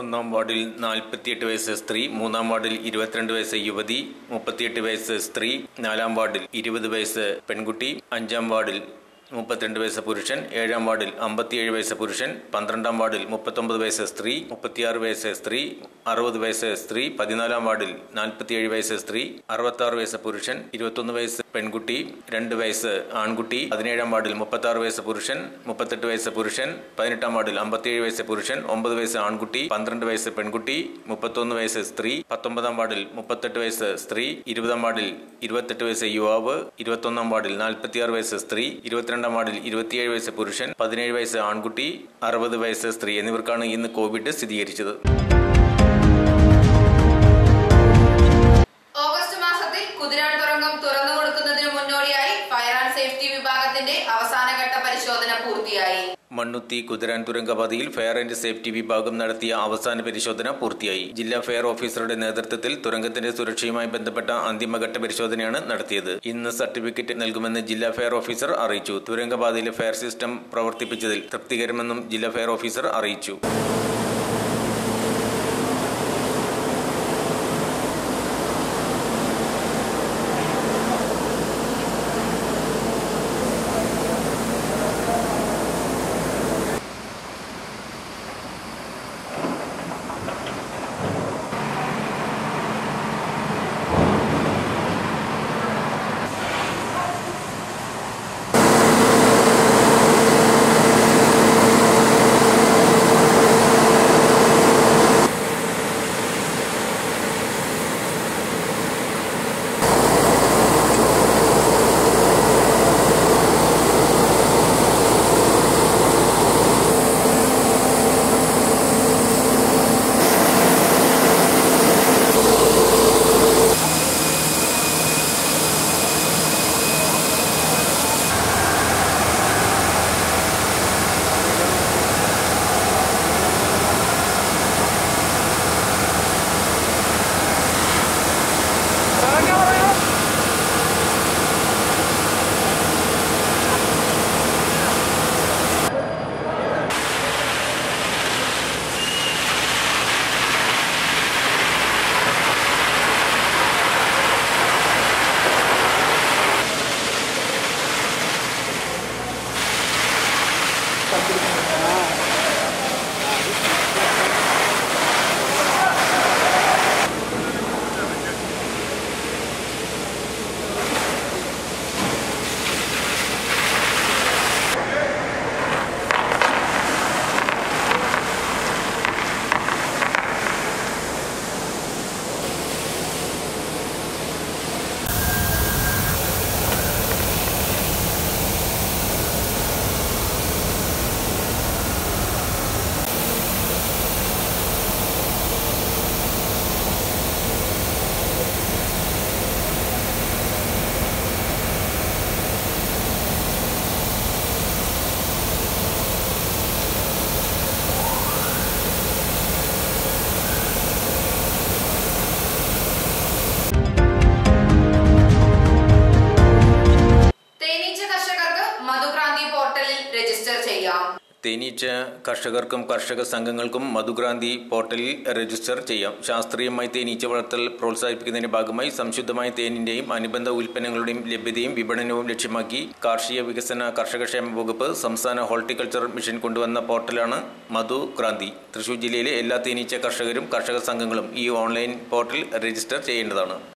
ഒന്നാം വാർഡിൽ നാൽപ്പത്തിയെട്ട് വയസ്സ് സ്ത്രീ മൂന്നാം വാർഡിൽ ഇരുപത്തിരണ്ട് വയസ്സ് യുവതി മുപ്പത്തിയെട്ട് വയസ്സ് സ്ത്രീ നാലാം വാർഡിൽ ഇരുപത് വയസ്സ് പെൺകുട്ടി അഞ്ചാം വാർഡിൽ മുപ്പത്തിരണ്ട് വയസ്സ് പുരുഷൻ ഏഴാം വാർഡിൽ അമ്പത്തിയേഴ് വയസ്സ് പുരുഷൻ പന്ത്രണ്ടാം വാർഡിൽ മുപ്പത്തൊമ്പത് വയസ്സ് സ്ത്രീ മുപ്പത്തിയാറ് വയസ്സ് സ്ത്രീ അറുപത് വയസ്സ് സ്ത്രീ പതിനാലാം വാർഡിൽ നാൽപ്പത്തിയേഴ് വയസ്സ് സ്ത്രീ അറുപത്താറ് വയസ്സ് പുരുഷൻ ഇരുപത്തൊന്ന് വയസ്സ് പെൺകുട്ടി രണ്ട് വയസ്സ് ആൺകുട്ടി പതിനേഴാം വാർഡിൽ മുപ്പത്താറ് വയസ്സ് പുരുഷൻ മുപ്പത്തെട്ട് വയസ്സ് പുരുഷൻ പതിനെട്ടാം വാർഡിൽ അമ്പത്തിയേഴ് വയസ്സ് പുരുഷൻ ഒമ്പത് വയസ്സ് ആൺകുട്ടി പന്ത്രണ്ട് വയസ്സ് പെൺകുട്ടി മുപ്പത്തൊന്ന് വയസ്സ് സ്ത്രീ പത്തൊമ്പതാം വാർഡിൽ മുപ്പത്തെട്ട് വയസ്സ് സ്ത്രീ ഇരുപതാം വാർഡിൽ ഇരുപത്തെട്ട് വയസ്സ് യുവാവ് ഇരുപത്തൊന്നാം വാർഡിൽ നാൽപ്പത്തിയാറ് വയസ്സ് സ്ത്രീ ഇരുപത്തിരണ്ടാം വാർഡിൽ ഇരുപത്തിയേഴ് വയസ്സ് പുരുഷൻ പതിനേഴ് വയസ്സ് ആൺകുട്ടി അറുപത് വയസ്സ് സ്ത്രീ എന്നിവർക്കാണ് ഇന്ന് കോവിഡ് സ്ഥിരീകരിച്ചത് ഓഗസ്റ്റ് മാസത്തിൽ കുതിരാൻ തുറങ്കം തുറന്നു കൊടുക്കുന്നതിന് മുന്നോടിയായി ഫയർ ആൻഡ് സേഫ്റ്റി വിഭാഗത്തിന്റെ അവസാനഘട്ട പരിശോധന പൂർത്തിയായി മണ്ണുത്തി കുതിരാൻ തുരങ്കപാതയിൽ ഫയർ ആൻഡ് സേഫ്റ്റി വിഭാഗം നടത്തിയ അവസാന പരിശോധന പൂർത്തിയായി ജില്ലാ ഫയർ ഓഫീസറുടെ നേതൃത്വത്തിൽ തുരങ്കത്തിന്റെ സുരക്ഷയുമായി ബന്ധപ്പെട്ട അന്തിമഘട്ട പരിശോധനയാണ് നടത്തിയത് ഇന്ന് സർട്ടിഫിക്കറ്റ് നൽകുമെന്ന് ജില്ലാ ഫയർ ഓഫീസർ അറിയിച്ചു തുരങ്കപാതയിലെ ഫയർ സിസ്റ്റം പ്രവർത്തിപ്പിച്ചതിൽ തൃപ്തികരമെന്നും ജില്ലാ ഫയർ ഓഫീസർ അറിയിച്ചു തേനീച്ച കർഷകർക്ക് മധുക്രാന്തി പോർട്ടലിൽ രജിസ്റ്റർ ചെയ്യാം തേനീച്ച കർഷകർക്കും കർഷക സംഘങ്ങൾക്കും മധുക്രാന്തി പോർട്ടലിൽ രജിസ്റ്റർ ചെയ്യാം ശാസ്ത്രീയമായി തേനീച്ച വളർത്തൽ പ്രോത്സാഹിപ്പിക്കുന്നതിന്റെ ഭാഗമായി സംശുദ്ധമായ തേനിന്റെയും അനുബന്ധ ഉൽപ്പന്നങ്ങളുടെയും ലഭ്യതയും വിപണനവും ലക്ഷ്യമാക്കി കാർഷിക വികസന കർഷകക്ഷേമ വകുപ്പ് സംസ്ഥാന ഹോർട്ടിക്കൾച്ചർ മിഷൻ കൊണ്ടുവന്ന പോർട്ടലാണ് മധുക്രാന്തി തൃശൂർ ജില്ലയിലെ എല്ലാ തേനീച്ച കർഷകരും കർഷക സംഘങ്ങളും ഈ ഓൺലൈൻ പോർട്ടൽ രജിസ്റ്റർ ചെയ്യേണ്ടതാണ്